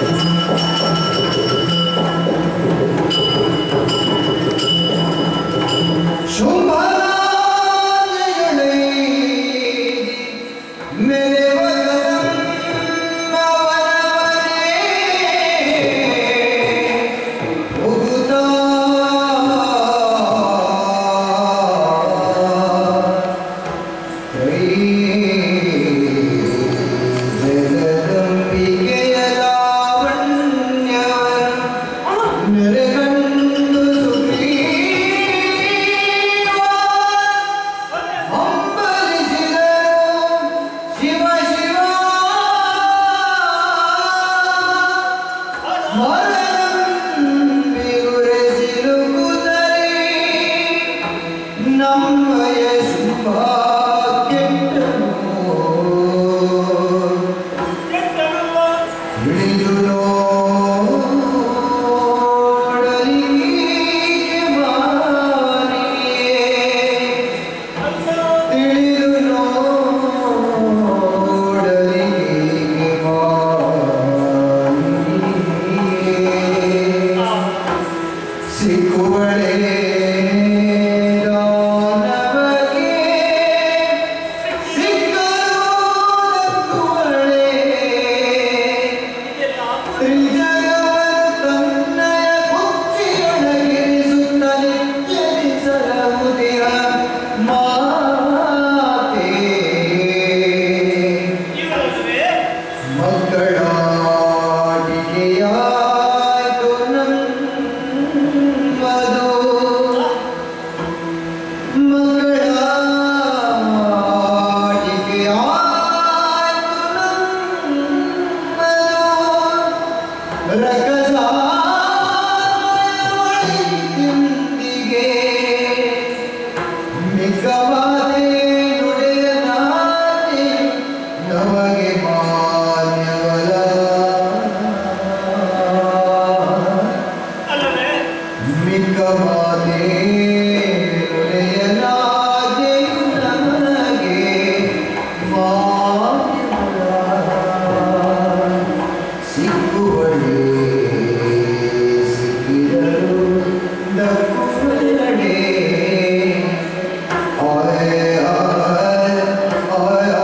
ನಮ್ಮಯ ಶುಭ ಕೆಟ್ಟನು ಹಿಡಿದು ನೋಡಲಿಕ್ಕೆ ಬಾರಿಯೇ ತಿಳಿದು ನೋಡಲಿಕ್ಕೆ ಬಾರಿಯೇ ಸಿಕ್ಕುವಳೆ ದಾನವಗೆ ಸಿಕ್ಕರು ದಕ್ಕುವಳೆ ತ್ರಿಜಗವ ತನ್ನಯ ಕುಕ್ಷಿಯೊಳಗಿರಿಸುತ್ತ ನಿತ್ಯರಿಸಲಹುದಿಯ ಮಾತೆ ಮಕ್ಕಳಾಟಿಕೆಯಾಯ್ತು ನಮ್ಮದು ಮಕ್ಕಳಾಟಿಕೆಯಾಯ್ತು ನಮ್ಮದು ರಕಸಾಯೊಂದಿಗೆ ಮಿಕ್ಕವಾದೆ ನುಡಿಯ ನಾಟಿ ನಮಗೆ ಮಾನ್ಯವಲ ಮಿಕ್ಕವಾದೆ ನುಡಿಯ ನಾಟಿ ನಮಗೆ ಮಾನ್ಯವಲ ಸಿಕ್ಕುವಳೆ ಸಿಕ್ಕಿದರು ದಕ್ಕುವಳೆ ಆಯ್ ಆಯ್ ಆಯ್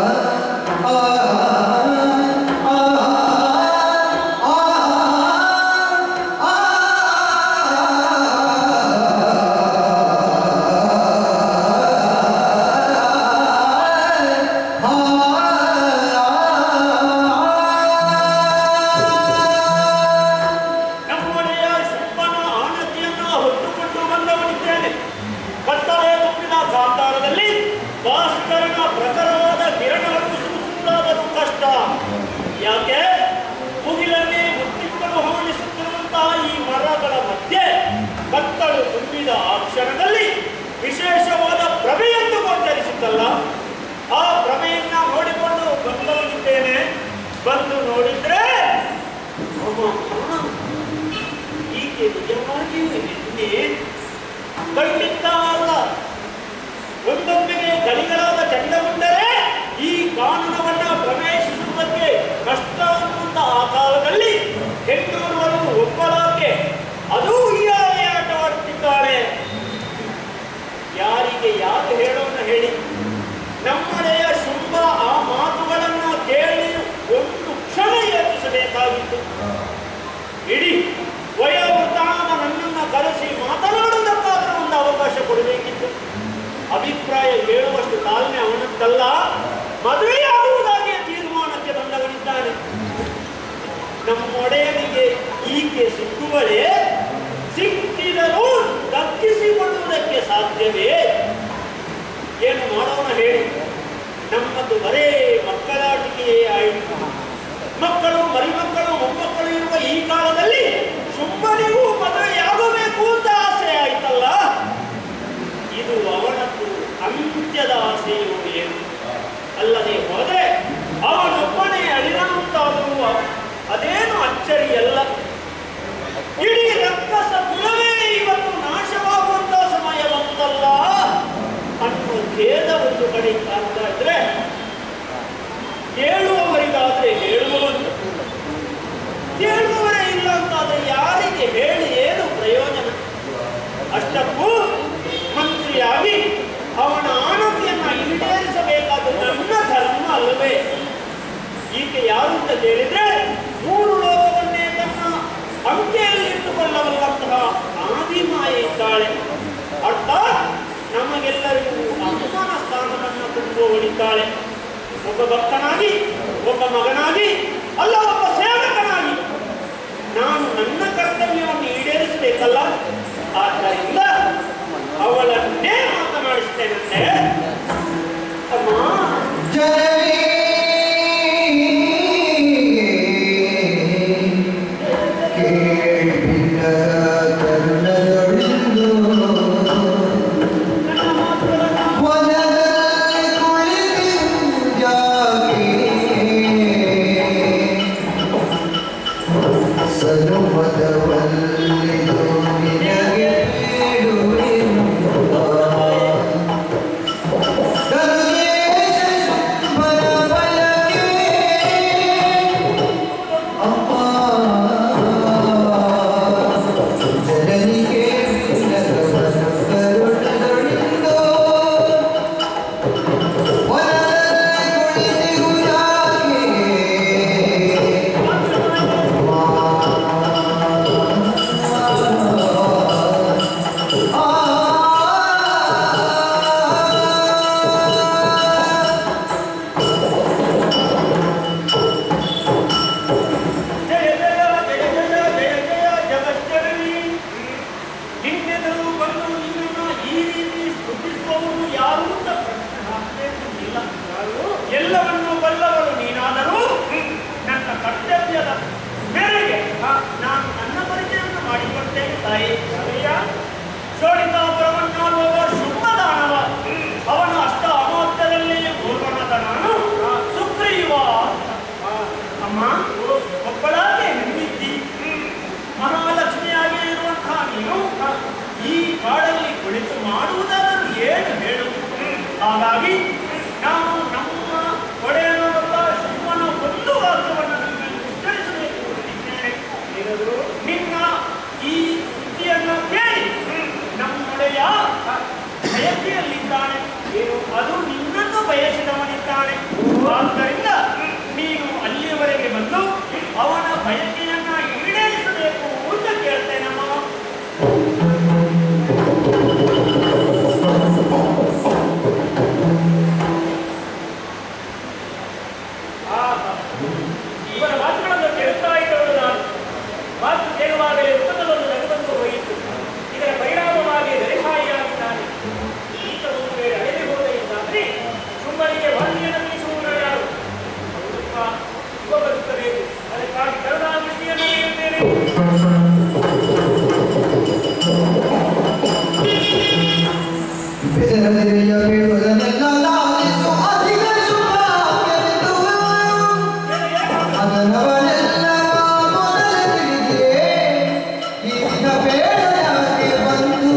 ನಮ್ಮೊಡೆಯ ಶುಂಭನ ಆನತಿಯನ್ನು ಹೊತ್ತುಕೊಂಡು ಬಂದವನಿದ್ದೇನೆ ಕತ್ತಲೆ ತುಂಬಿದ ಗಾಂಧಾರದಲ್ಲಿ ಭಾಸ್ಕರನ ಪ್ರಖರವಾದ ಕಿರಣವನ್ನು ಸೂಸುವುದಾದರೂ ಕಷ್ಟ ಯಾಕೆ ಮುಗಿಲನ್ನೇ ಮುತ್ತಿಕ್ಕಲು ಹವಣಿಸುತ್ತಿರುವಂತಹ ಈ ಮರಗಳ ಮಧ್ಯೆ ಕತ್ತಲು ತುಂಬಿದ ಆ ಕ್ಷಣದಲ್ಲಿ ವಿಶೇಷವಾದ ಪ್ರಭೆಯನ್ನು ಗೋಚರಿಸುತ್ತಲ್ಲ ಆ ಪ್ರಭೆಯನ್ನ ನೋಡಿಕೊಂಡು ಬಂದವನಿದ್ದೇನೆ ಬಂದು ನೋಡಿದ್ರೆ ಅಮ್ಮ, ಹೀಗೆ ನಿಜವಾಗಿಯೂ ನಿನ್ನೆ ಖಂಡಿತ ಅಲ್ಲ ಒಂದೊಮ್ಮೆಗೆ ಗಲಿಗಳಾದ ಚಂಡಮುಂಡರೇ ಈ ಕಾನೂನವನ್ನ ಪ್ರವೇಶಿಸುವುದಕ್ಕೆ ಕಷ್ಟ ಅನ್ನುವಂತ ಆ ಕಾಲದಲ್ಲಿ ಹೆಣ್ಣೂರುವರು ಒಬ್ಬಳಾಕೆ ಅದೂ ಹೀಯಾಳೆ ಆಟವಾಡುತ್ತಿದ್ದಾಳೆ ಯಾರಿಗೆ ಯಾರು ಹೇಳೋಣ ಹೇಳಿ ನಮ್ಮನೆಯ ಶುಂಭ ಆ ಮಾತುಗಳನ್ನು ಕೇಳಿ ಒಂದು ಕ್ಷಣ ಯೋಚಿಸಬೇಕಾಗಿತ್ತು ಇಡೀ ವಯೋವೃದ್ಧಾದ ನನ್ನನ್ನು ಕರೆಸಿ ಮಾತನಾಡುವುದಕ್ಕಾದರೂ ಒಂದು ಅವಕಾಶ ಕೊಡಬೇಕಿತ್ತು ಅಭಿಪ್ರಾಯ ಹೇಳುವಷ್ಟು ತಾಳ್ಮೆ ಅವನದ್ದಲ್ಲ ಮದುವೆಯಾಗುವುದಾಗಿ ತೀರ್ಮಾನಕ್ಕೆ ಬಂದವನಿದ್ದಾನೆ ನಮ್ಮೊಡೆಯನಿಗೆ ಈಕೆ ಸಿಕ್ಕುವಳೆ ಸಿಕ್ಕಿದರೂ ದಕ್ಕಿಸಿಕೊಳ್ಳುವುದಕ್ಕೆ ಸಾಧ್ಯವೇ ಏನು ಮಾಡೋಣ ಹೇಳಿ ನಮ್ಮದು ಬರೇ ಮಕ್ಕಳಾಟಿಕೆಯೇ ಆಯಿತು ಮಕ್ಕಳು ಮರಿಮಕ್ಕಳು ಮೊಮ್ಮಕ್ಕಳು ಇರುವ ಈ ಕಾಲದಲ್ಲಿ ಸುಮ್ಮನಿಗೂ ಮದುವೆಯಾಗಬೇಕು ಅಂತ ಆಸೆ ಆಯ್ತಲ್ಲ ಇದು ಅವನದ್ದು ಅಂತ್ಯದ ಆಸೆಯು ಏನು ಅಲ್ಲದೆ ಹೋದರೆ ಅವನೊಬ್ಬನೇ ಅಳಿದಂತಾದರೂ ಅದೇನು ಅಚ್ಚರಿಯಲ್ಲ ಇಡೀ ರಕ್ಕಸ ಕುಲವೇ ಇವತ್ತು ನಾಶವಾಗುವಂತ ಸಮಯ ಬಂತಲ್ಲ ಅನ್ನುವ ಖೇದ ಒಂದು ಕಡೆ ಕಾಣ್ತಾ ಇದ್ರೆ ಹೇಳುವವರಿಗಾದ್ರೆ ಹೇಳುವವನು ಅಂತಾದ್ರೆ ಯಾರಿಗೆ ಹೇಳಿ ಏನು ಪ್ರಯೋಜನ ಅಷ್ಟಕ್ಕೂ ಮಂತ್ರಿಯಾಗಿ ಅವನ ಆನತಿಯನ್ನ ಈಡೇರಿಸಬೇಕಾದ ನನ್ನ ಧರ್ಮ ಅಲ್ಲವೇ ಈಕೆ ಯಾರು ಅಂತ ಕೇಳಿದ್ರೆ ಮೂರು ಲೋಕವನ್ನೇ ತನ್ನ ಅಂಕೆಯಲ್ಲಿ ಇಟ್ಟುಕೊಳ್ಳಬಲ್ಲಂತಹ ಆದಿಮಾಯೆ ಇದ್ದಾಳೆ ಅರ್ಥಾತ್ ನಮಗೆಲ್ಲರಿಗೂ ಅಮ್ಮನ ಸ್ಥಾನವನ್ನು ತುಂಬುವವಳಿದ್ದಾಳೆ ಒಬ್ಬ ಭಕ್ತನಾಗಿ ಒಬ್ಬ ಮಗನಾಗಿ ಅಲ್ಲ ಒಬ್ಬ ಸೇವಕನಾಗಿ ನಾನು ನನ್ನ ಕರ್ತವ್ಯವನ್ನು ಈಡೇರಿಸಬೇಕಲ್ಲ ಆದ್ದರಿಂದ ಅವಳನ್ನೇ ಮಾತನಾಡಿಸ್ತೇನಂತೆ ಅಮ್ಮ ಜನನಿ ಕೇಳಿದ ಕರ್ಣದೊಳಿಂದು ನನ್ನ ಮಾತುಗಳನ್ನು ವನದಲ್ಲಿ ಕುಳಿತಿದ್ದಾಕೆ ಸರ್ವದವಲ್ಲಿದು ನಿನಗೆ ಬೇಡುವೆನುವ. ಧನುಜೇಶ ಶುಂಭನ ಬಲಕ್ಕೆ ಅಮ್ಮ ಜನನಿಗೆ ವಿನಗಮನ ಕರುಣದೊಳಿಂದೋ ವನದಲ್ಲಿ ಕುಳಿತಿರುತ್ತಾಗೆ. ಜಯ ಜಯ ಜಯ ಜಯ ಜಯ ಜಯ ಜಗಜ್ಜನನಿ ನಿನ್ನೆದರು ಬಂದು ನಿನ್ನನ್ನು ಈ ರೀತಿ ಸ್ತುತಿಸುವವನು ಯಾರು ಅಂತ ಪ್ರಶ್ನೆ ಹಾಕಬೇಕಿಲ್ಲ ಎಲ್ಲವನ್ನು ಬಲ್ಲವಳು ನೀನಾದರೂ ನನ್ನ ಕರ್ತವ್ಯದ ಮೇರೆಗೆ ಆ, ನಾನು ನನ್ನ ಪರಿಚಯವನ್ನು ಮಾಡಿಕೊಡ್ತೇನೆ ತಾಯಿ ಸರಿಯ ಶೋಣಿತಾಪುರವನ್ನಾಡುವ ಶುಭದಾನವ ಅವನ ಅಷ್ಟ ಅಮೋತ್ತದಲ್ಲಿ ಪೂರ್ವನದ ನಾನು ಆ, ಸುಗ್ರೀವ ಆ, ಅಮ್ಮ ಒಬ್ಬಳಾಗೆ ಹೆಣ್ಣಿದ್ದಿ ಮಹಾಲಕ್ಷ್ಮಿಯಾಗಿ ಇರುವಂತಹ ನೀನು ಆ, ಈ ಕಾಡಲ್ಲಿ ಕುಳಿತು ಮಾಡುವುದಾದರೂ ಏನು ಹೇಳು ಹಾಗಾಗಿ ನಾನು ನಮ್ಮ ಒಡೆಯನಾದ ಶಿವನ ಒಂದು ವಾಕ್ಯವನ್ನು ನಿಮಗೆ ಉಚ್ಚರಿಸಬೇಕು ಅಂತಿದ್ದೇನೆ ಏನದು? ನಿನ್ನ ಈ ಸುದ್ದಿಯನ್ನು ಕೇಳಿ ನಮ್ಮೊಡೆಯ ಆ, ಬಯಕೆಯಲ್ಲಿದ್ದಾನೆ ಏನು ಅದು ನಿನ್ನನ್ನು ಬಯಸಿದವನಿದ್ದಾನೆ ಆದ್ದರಿಂದ ನೀನು ಅಲ್ಲಿಯವರೆಗೆ ಬಂದು ಅವನ ಬಯಕೆಯನ್ನ ಈಡೇರಿಸಬೇಕು ಅಂತ ಕೇಳ್ತೇನಮ್ಮ ಆಹಾ. ಇವರ ಮಾತುಗಳನ್ನು ಕೇಳ್ತಾ ಇದ್ದವಳು ನಾನು ಮಾತು ಕೇಳುವಾಗಲೇ ಮುಖದಲ್ಲೊಂದು ನಗುವಂತು ಹೋಯಿತು ಇದರ ಪರಿಣಾಮವಾಗಿ ದರಿಹಾಯಿಯಾಗಿದ್ದಾನೆ ಈತ ಒಂದು ವೇಳೆ ಅಳೆದು ಹೋದ ಎಂದಾದರೆ ಸುಮ್ಮನಿಗೆ ವಾದಿಯನ್ನು ತಿಳಿಸುವವರು ಯಾರು ಅವರಪ್ಪ ಯುವ ಬದುಕಬೇಕು ಅದಕ್ಕಾಗಿ ಕರುಣಾದೃಷ್ಟಿಯನ್ನು ನೀಡುತ್ತೇನೆ ಬೆದರದಿರೆಯ ಬೇಡುವುದನ್ನೆಲ್ಲ ಲಾಲಿಸು ಅಧಿಕ ಶುಭಾಗ್ಯವೆಂದು. ಅದನವನೆಲ್ಲ ಮೊದಲ ತಿಳಿದಿರೆ. ಈಗ ಬೇಡ ಯಾಕೆ ಬಂತು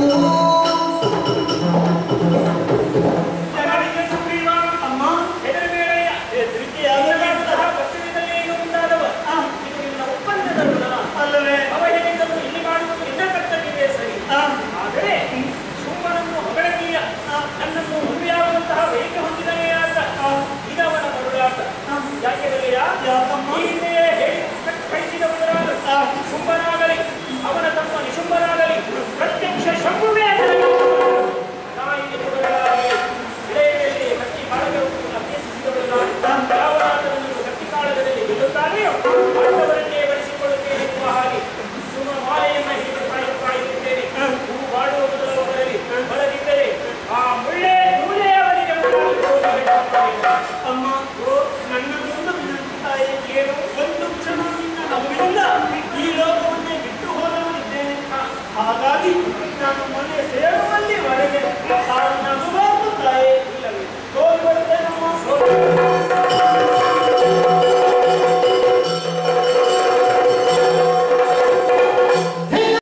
ಜನರಿಗೆ ಸುಗ್ರೀವ ಅಮ್ಮ ಹೆದರಬೇಡ ಧೃತಿಯಾಗಬೇಕಂತಹ ಕರ್ತವ್ಯದಲ್ಲಿ ಏನು ಮುಂದಾದವ ಆ, ಇದು ನಿನ್ನ ಒಪ್ಪಂದದಲ್ಲ ಅಲ್ಲವೇ ಅವ ಹೇಳಿದ್ದನ್ನು ಇಲ್ಲಿ ಮಾಡುವುದು ನಿನ್ನ ಕರ್ತವ್ಯವೇ ಸರಿ ಆ, ಆದರೆ ಸುಮ್ಮನನ್ನು ಹೊಗಳನೀಯ ಆ, ನನ್ನನ್ನು ಮದುವೆಯಾಗುವಂತಹ ಬಯಕೆ ಹೊಂದಿದನೇ ಆತ ಆ, ಇದವನ ಮರುಳಾಟ ಆ, ಯಾಕೆ ಬಗೆಯ ಯಾಕಮ್ಮ ಹಿಂದೆಯೇ ಹೇಳಿ ಕಳಿಸಿದವರಾದ ಶುಂಭನಾಗಲಿ ಅವನ ತಮ್ಮ ನಿಶುಂಭನಾಗಲಿ ಪ್ರತ್ಯಕ್ಷ ಶಂಭುವೇ ತಾಯಿಗೆ ಮಗನಾಗಿ ಇಳೆಯಲ್ಲಿ ಹತ್ತಿ ಕಾಳಗವನ್ನು ಅಭ್ಯಸಿಸಿದವಳು ನಾನು ಯಾವನಾದರೂ ಹತ್ತಿ ಕಾಳಗದಲ್ಲಿ ಗೆಲ್ಲುತ್ತಾನೆಯೋ ಅಂಥವರನ್ನೇ ಬಳಸಿಕೊಳ್ಳುತ್ತೇನೆ ಎನ್ನುವ ಹಾಗೆ ಸುಮ ಮಾಲೆಯನ್ನ ಹಿಡಿದು ಕಾಯುತ್ತಾ ಇರುತ್ತೇನೆ ಹೂ ಬಾಡುವ ಮೊದಲು ಬರಲಿ ಬರದಿದ್ದರೆ ಆ ಮುಳ್ಳೆ ನೂಲೇ ಅವರಿಗೆ ಮುಂದಾಗಿ ಹೋಗಬೇಕು. ಅಮ್ಮ